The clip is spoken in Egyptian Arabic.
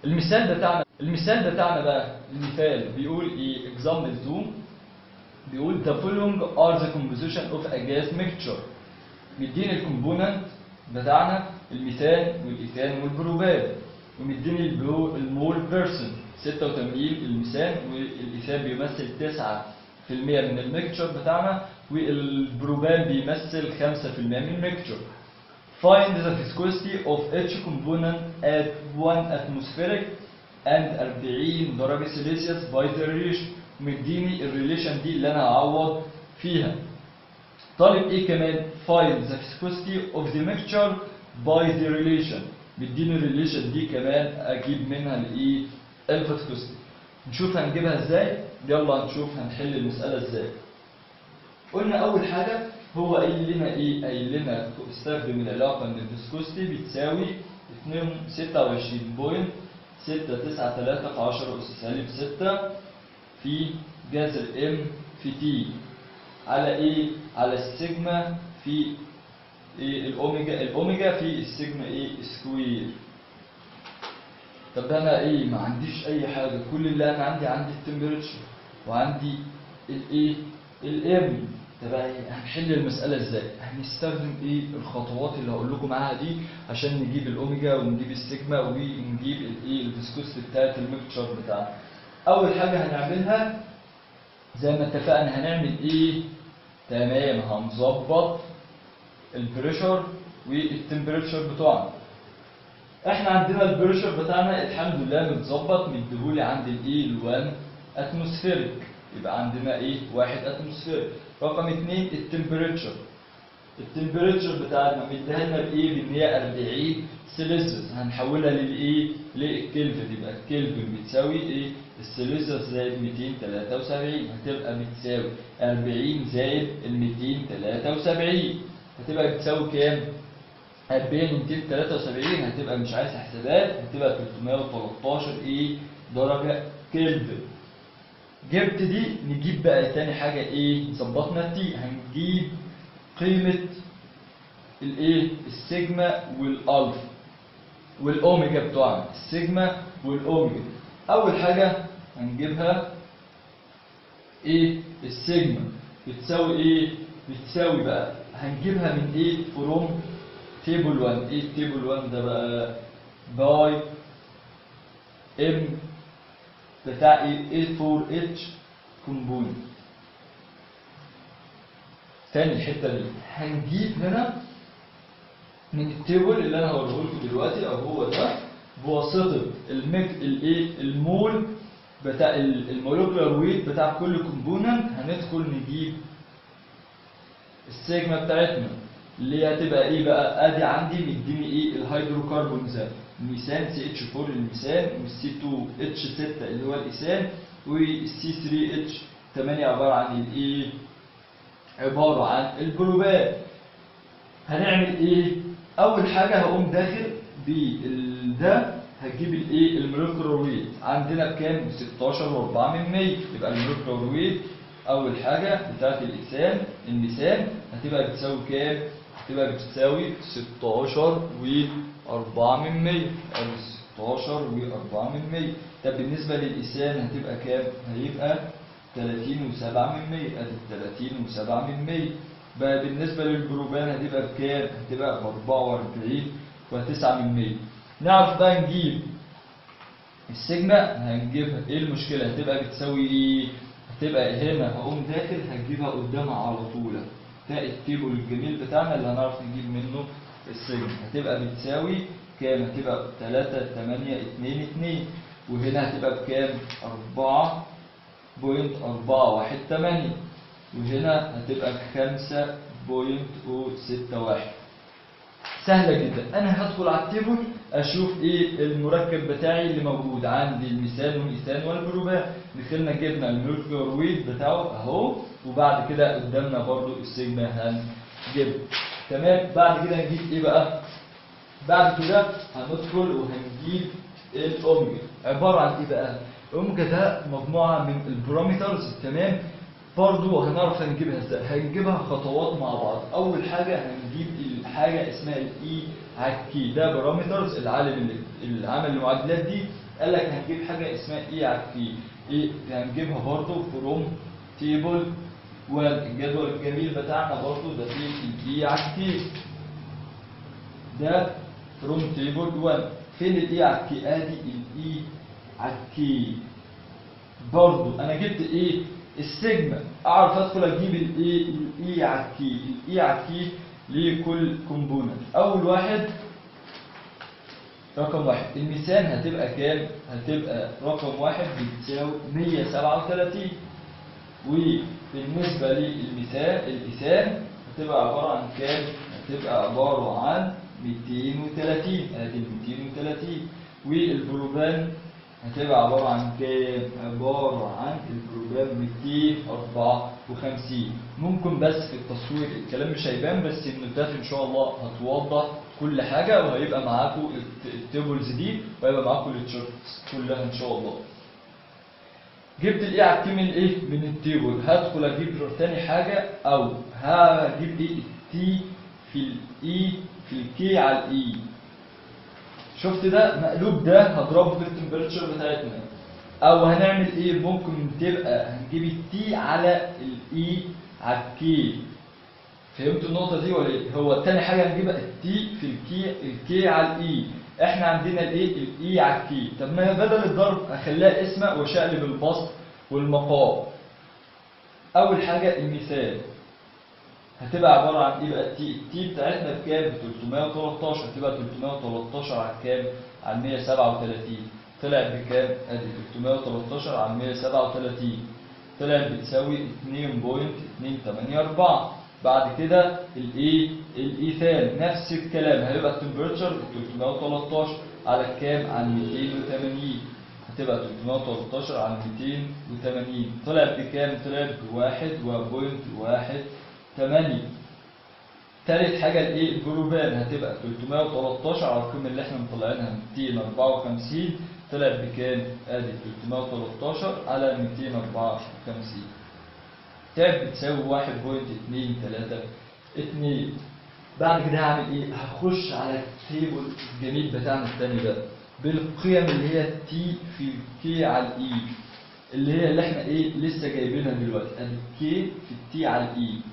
المثال بتاعنا المثال بتاعنا بقى المثال بيقول ايه example 2 بيقول the following are the composition of a gas mixture مديني الكومبوننت بتاعنا الميثان والايثان والبروبان ومديني البرو- المول بيرسون 86 الميثان والايثان بيمثل 9% من الميكتشر بتاعنا والبروبان بيمثل 5% من الميكتشر Find the viscosity of each component at 1 atmospheric and 40 درجة سيليسيوس by the relation مديني الريليشن دي اللي انا هعوض فيها طالب ايه كمان find the viscosity of the mixture by the relation مديني الريليشن دي كمان اجيب منها الايه الفيسكوستي نشوف هنجيبها ازاي يلا نشوف هنحل المسألة ازاي قلنا اول حاجة هو قايل لنا ايه قايل لنا استخدم العلاقة ان الفيسكوستي بتساوي 26.693 في 10 أس سالب 6 في جذر ام في تي على ايه على السيجما في إيه الاوميجا الاوميجا في السيجما ايه سكوير طب ده انا ايه ما عنديش اي حاجه كل اللي انا عندي عندي التمبريتشر وعندي الايه الام طب إيه؟ هنحل المساله ازاي هنستخدم ايه الخطوات اللي هقول لكم معاها دي عشان نجيب الاوميجا ونجيب السيجما ونجيب الايه الفيسكوستي بتاعت الميكتشر بتاعنا اول حاجه هنعملها زي ما اتفقنا هنعمل ايه تمام هنظبط البريشر والتمبريتشر بتوعنا احنا عندنا البريشر بتاعنا الحمد لله متظبط مديهولي عند الايه ال1 اتموسفيريك يبقى عندنا ايه واحد اتموسفيريك رقم اتنين التمبريتشر التمبريتشر بتاعتنا مديها لنا بايه بان هي 40 سيليزيوس هنحولها للايه للكلفن يبقى الكلفن بتساوي ايه السيليزيوس زائد 273 هتبقى بتساوي 40 زائد ال 273 هتبقى بتساوي كام 40 273 هتبقى مش عايز حسابات هتبقى 313 ايه درجة كلفن جبت دي نجيب بقى تاني حاجة ايه ظبطنا التي هنجيب قيمة الايه السيجما والالفا والاوميجا بتوعنا السيجما والاوميجا اول حاجة هنجيبها ايه السيجما بتساوي ايه بتساوي بقى هنجيبها من ايه فروم تيبل 1 ايه تيبل 1 ده بقى باي ام بتاع ايه A4 اتش كومبوننت تاني الحته دي هنجيب هنا من التيبل اللي انا هوريه لكم دلوقتي او هو ده بواسطه الميك الايه المول بتاع ال- المولكيولار ويت بتاع كل كومبوننت هندخل نجيب السيجما بتاعتنا اللي هي هتبقى ايه بقى ادي عندي مديني ايه الهيدروكربونز الميثان سي اتش 4 الميثان والسي 2 اتش 6 اللي هو الايثان والسي 3 اتش 8 عباره عن الايه عباره عن البروبان هنعمل ايه اول حاجه هقوم داخل بالده هجيب الايه المولكيولار ويت عندنا بكام 16 و4 من 100 يبقى المولكيولار ويت اول حاجه بتاعت الايثان الميثان هتبقى بتساوي كام هتبقى بتساوي 16 و4 من 100 او 16 و4 من 100 طب بالنسبه للايثان هتبقى كام هيبقى 30 و7 من 100 ادي 30 و7 من 100 بقى بالنسبه للبروبان هتبقى بكام هتبقى ب 44 و9 من 100 نعرف بقى نجيب السيجما هنجيبها ايه المشكله هتبقى بتساوي ايه هتبقى هنا هقوم داخل هتجيبها قدامها على طول ده التيبل الجميل بتاعنا اللي هنعرف نجيب منه السيجما هتبقى بتساوي كام هتبقى 3 8 2 2 وهنا هتبقى بكام 4 بوينت 4 1 8 وهنا هتبقى بخمسة بوينت او ستة واحد سهلة جدا انا هدخل على التيبل اشوف ايه المركب بتاعي اللي موجود عندي الميثان والايثان والبروبان دخلنا جبنا المولكيولار ويت بتاعه اهو وبعد كده قدامنا برضو السيجما هنجيب تمام بعد كده هنجيب ايه بقى بعد كده هندخل وهنجيب الاوميجا عبارة عن ايه بقى الاوميجا ده مجموعة من البارامترز تمام برضو هنعرف هنجيبها ازاي هنجيبها خطوات مع بعض اول حاجه هنجيب الحاجه اسمها الاي على الكي ده بارامترز العالم اللي اللي عمل المعادلات دي قال لك هنجيب حاجه اسمها اي على الكي ايه هنجيبها برضو فروم تيبل والجدول الجميل بتاعنا برضو ده فيه الاي على الكي ده فروم تيبل 1 فين الاي على الكي ادي الاي على الكي برضو انا جبت ايه السيجما اعرف ادخل اجيب الايه الاي على الكي الاي على الكي لكل كومبوننت اول واحد رقم واحد الميزان هتبقى كام هتبقى رقم واحد بتساوي 137 وبالنسبه للميزان الايثان هتبقى عباره عن كام هتبقى عباره عن 230 ادي 230 والبروبان هتبقى عبارة عن كام؟ عبارة عن البروجرام 254 ممكن بس في التصوير الكلام مش هيبان بس النوتات ان شاء الله هتوضح كل حاجة وهيبقى معاكم الت- التيبلز دي وهيبقى معاكم التشارتس كلها ان شاء الله جبت الايه على الكي من الايه؟ من التيبل هدخل اجيب تاني حاجة او هجيب ايه التي في الاي في الكي على الاي شفت ده مقلوب ده هضربه في التمبريتشر بتاعتنا او هنعمل ايه ممكن تبقى هنجيب التي على الاي على الكي فهمتوا النقطه دي ولا ايه هو تاني حاجه هنجيبها التي في الكي الكي على الاي احنا عندنا الايه الاي على الكي طب ما هي بدل الضرب اخليها اسمها واشقلب البسط والمقام اول حاجه المثال هتبقى عبارة عن ايه بقى التي التي بتاعتنا بكام ب 313 هتبقى 313 على كام على 137 طلع بكام ادي 313 على 137 طلع بتساوي 2.284 بعد كده الايه الايثان نفس الكلام هيبقى التمبريتشر 313 على كام على 280 هتبقى 313 على 280 طلع بكام طلع بواحد وبوينت واحد 8 تالت حاجة الايه الجروبان هتبقى 313 على القيمة اللي احنا مطلعينها 254 طلعت بكام؟ ادي 313 على 254 تعب بتساوي 1.232 بعد كده هعمل ايه؟ هخش على التيبل الجميل بتاعنا التاني ده بالقيم اللي هي تي في كي على الاي اللي هي اللي احنا ايه لسه جايبينها دلوقتي ادي كي في التي على الاي